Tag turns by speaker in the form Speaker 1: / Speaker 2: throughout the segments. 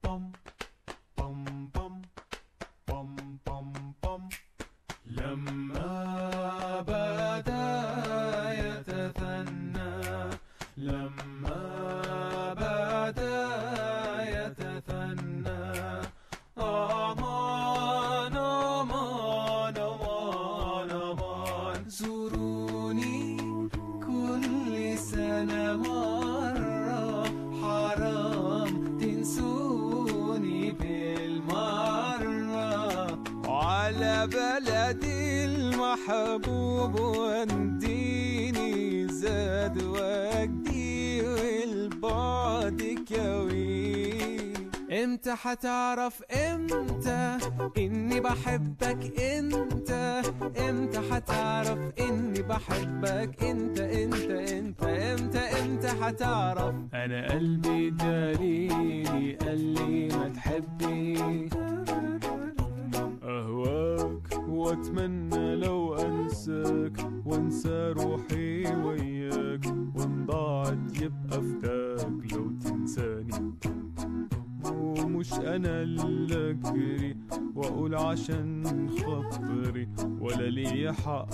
Speaker 1: بم بم بم بم بم بم لما بدا يتثنى لما بدا يتثنى أمان أمان أمان أمان زوروني كل سنة مرة حرام تنسوني بالمرة على بلدي المحبوب وانديني زاد وجدي والبعد كوي امتى حتعرف امتى اني بحبك انت امتى حتعرف اني بحبك انت انت انت امتى امتى حتعرف انا قلبي دليلي قال لي ما تحبني أهواك وأتمنى لو أنساك وأنسى روحي وياك وإن ضاعت يبقى فداك لو تنساني ومش أنا اللي أجري وأقول عشان خاطري ولا لي حق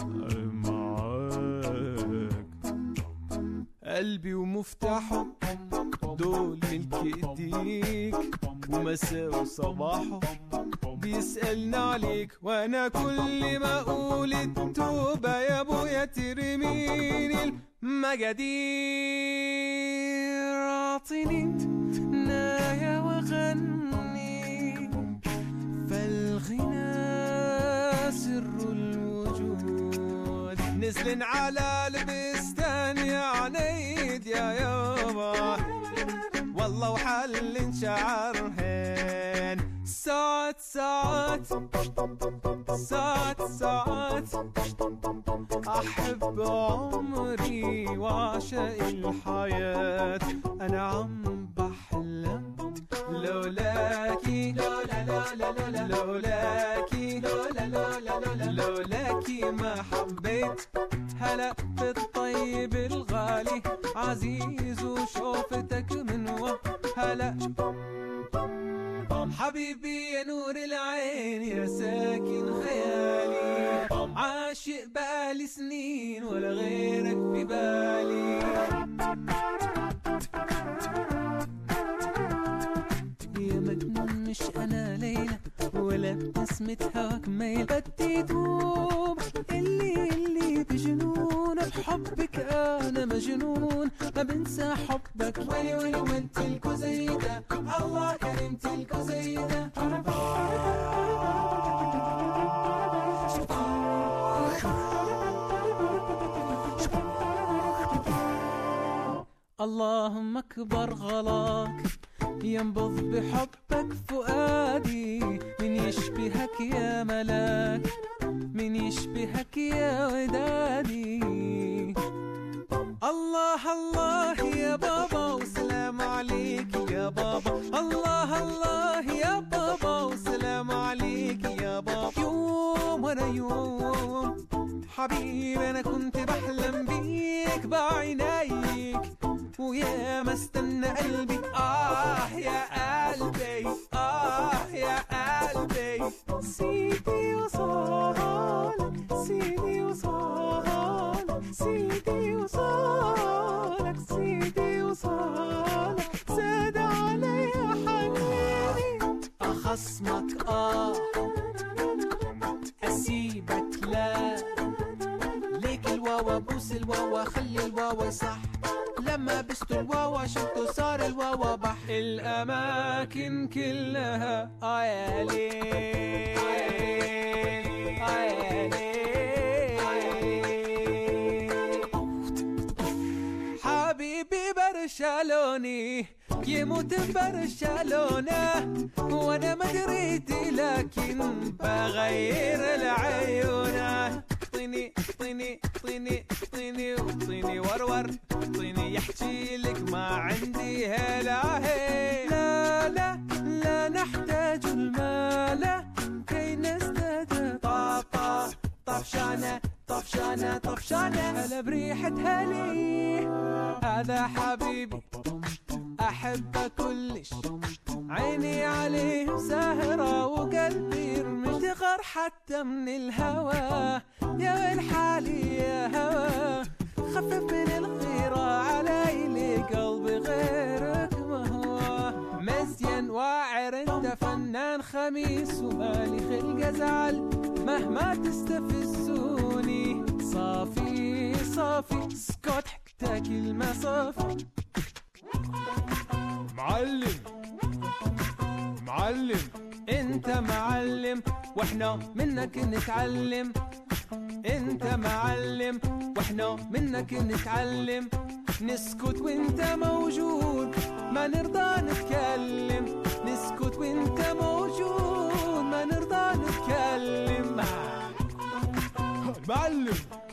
Speaker 1: معاك قلبي ومفتاحه دول ملك ايديك ومساء وصباحه بيسألنا عليك وانا كل ما اقول التوبة يا ابويا ترميني المجادير اعطيني نايا وغني فالغنى سر الوجود نزلن على البستان يا عنيد يا يابا والله وحل شعرهن ساعات ساعات ساعات ساعات أحب عمري وأعشق الحياة أنا عم بحلم لولاكي لولا لولا لولا لولاكي لولا لولا لولا لولاكي ما حبيت هلا بالطيب الغالي عزيز وشوفتك من وهلا حبيبي يا نور العين يا ساكن خيالي عاشق بقالي سنين ولا غيرك في بالي يا مجنون مش انا ليلى ولا بنسمة هواك ميل بدي دوب اللي اللي بجنون بحبك انا مجنون ما بنسى حبك ويلي ويلي وانت الكوزيدة الله كريمة الكوزيدة اللهم اكبر غلاك ينبض بحبك فؤادي من يشبهك يا ملاك من يشبهك يا ودادي الله الله يا بابا وسلام عليك يا بابا الله الله يا بابا وسلام عليك يا بابا يوم ورا يوم حبيبي انا كنت بحلم بيك بعينيك ويا ما استنى قلبي آه يا قلبي آه يا قلبي سيدي وصالك سيدي وصالك سيدي وصالك سيدي وصالك زاد علي حنيني أخصمك آه أسيبك لا ليك الواوا بوس الواوا خلي الواوا صح لما بست الواوا شفته صار الواوا بح الأماكن كلها آه يا ليل آه يا ليل حبيبي برشلوني يموت برشلونة وانا ما دريت لكن بغير العيونة طيني طيني طيني طيني وطيني ورور طيني يحكي لك ما عندي هلا هي لا لا لا نحتاج المال كي نزداد طاقة طفشانة طفشانة طفشانة هلا بريحة هلي هذا حبيبي أحبه كلش عيني عليهم ساهرة وقلبي يرمي تغر حتى من الهوى يا ويل حالي يا هوى خفف من الغيرة علي لي قلبي غيرك ما هو مزين واعر انت فنان خميس ومالي خلق ازعل مهما تستفزوني صافي صافي اسكت حتى كلمة صافي
Speaker 2: معلم معلم
Speaker 1: انت معلم واحنا منك نتعلم انت معلم واحنا منك نتعلم نسكت وانت موجود ما نرضى نتكلم نسكت وانت موجود ما نرضى نتكلم
Speaker 2: معلم